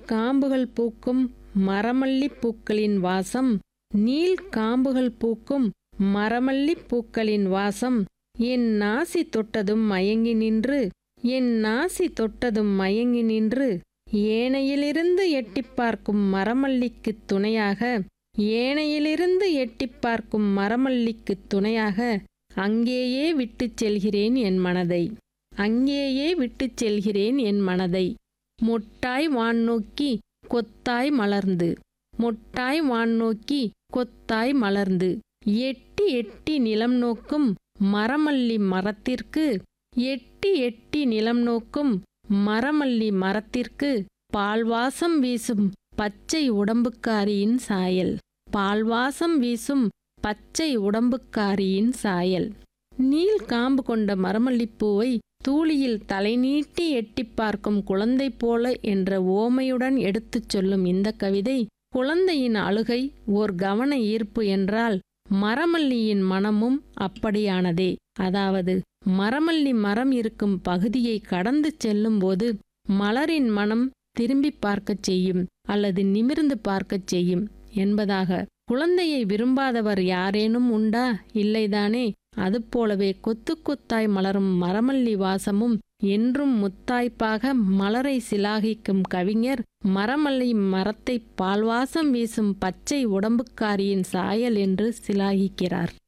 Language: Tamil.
காம்புகள் பூக்கும் மரமல்லி பூக்களின் வாசம் நீல் காம்புகள் பூக்கும் மரமல்லி பூக்களின் வாசம் என் நாசி தொட்டதும் மயங்கி நின்று என் நாசி தொட்டதும் மயங்கி நின்று ஏனையிலிருந்து எட்டிப் பார்க்கும் மரமல்லிக்குத் துணையாக ஏனையிலிருந்து எட்டிப் பார்க்கும் மரமல்லிக்குத் துணையாக அங்கேயே விட்டுச் செல்கிறேன் என் மனதை அங்கேயே விட்டுச் செல்கிறேன் என் மனதை மொட்டாய் வான் நோக்கி கொத்தாய் மலர்ந்து மொட்டாய் வான் நோக்கி கொத்தாய் மலர்ந்து எட்டி எட்டி நிலம் நோக்கும் மரமல்லி மரத்திற்கு எட்டி எட்டி நிலம் நோக்கும் மரமல்லி மரத்திற்கு பால்வாசம் வீசும் பச்சை உடம்புக்காரியின் சாயல் பால்வாசம் வீசும் பச்சை உடம்புக்காரியின் சாயல் நீல் காம்பு கொண்ட மரமல்லிப்பூவை தூளியில் தலைநீட்டி எட்டிப் பார்க்கும் குழந்தை போல என்ற ஓமையுடன் எடுத்துச் சொல்லும் இந்த கவிதை குழந்தையின் அழுகை ஓர் கவன ஈர்ப்பு என்றால் மரமல்லியின் மனமும் அப்படியானதே அதாவது மரமல்லி மரம் இருக்கும் பகுதியை கடந்து செல்லும்போது மலரின் மனம் திரும்பி பார்க்கச் செய்யும் அல்லது நிமிர்ந்து பார்க்கச் செய்யும் என்பதாக குழந்தையை விரும்பாதவர் யாரேனும் உண்டா இல்லைதானே அதுபோலவே கொத்து கொத்தாய் மலரும் மரமல்லி வாசமும் என்றும் முத்தாய்ப்பாக மலரை சிலாகிக்கும் கவிஞர் மரமல்லி மரத்தை பால்வாசம் வீசும் பச்சை உடம்புக்காரியின் சாயல் என்று சிலாகிக்கிறார்